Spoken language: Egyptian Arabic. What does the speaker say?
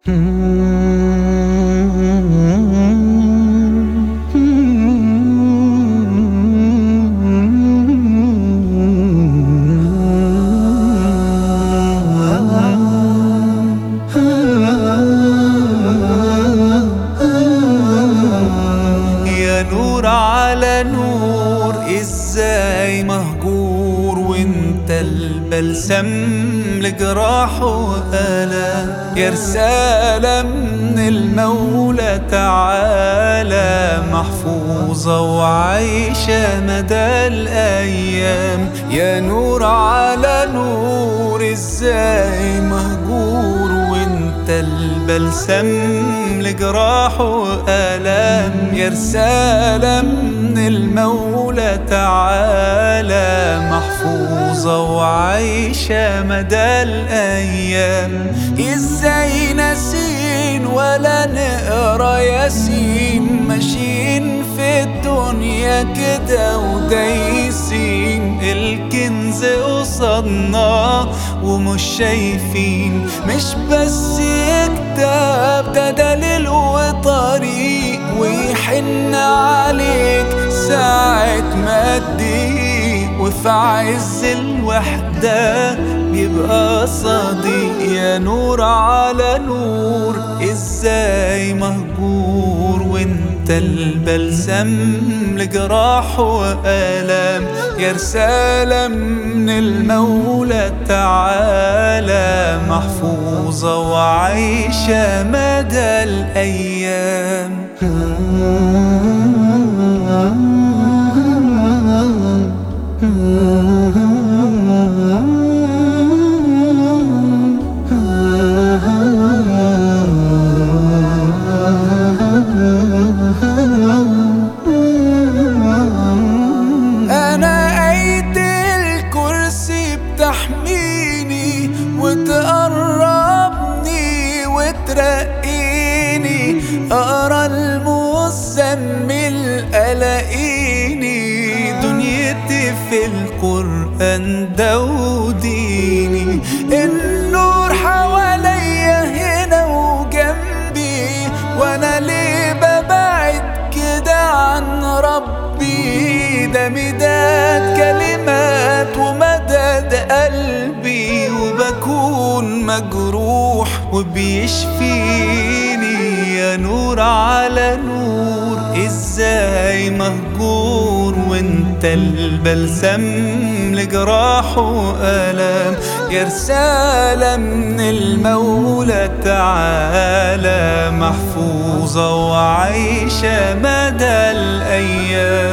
يا نور على نور ازاي مهجور وانت البلسم لجراح وآلام يا رسالة من المولى تعالى محفوظة وعايشة مدى الأيام يا نور على نور ازاي مهجور وانت البلسم لجراح وآلام يا رسالة من المولى تعالى محفوظة وعايشة مدى الأيام ازاي ناسين ولا نقرا ياسين ماشيين في الدنيا كده ودايسين الكنز قصادنا ومش شايفين مش بس كتاب ده دليل وطريق ويحن عليك ساعة ما تضيق وفي عز الوحدة بيبقى صديق يا نور على نور ازاي مهجور وانت البلسم لجراح وآلام يا رسالة من المولى تعالى محفوظة وعايشة مدى الأيام أنا آية الكرسي بتحميني وتقربني وترقيني أقرا المزمل ألاقيني دنيتي في القرآن ده وديني النور حواليا هنا وجنبي وأنا ليه ببعد كده عن ربي ده مداد كلمات ومدد قلبي وبكون مجروح وبيشفيني يا نور على نور ازاي مهجور وانت البلسم لجراح وآلام يا رسالة من المولى تعالى محفوظة وعايشة مدى الأيام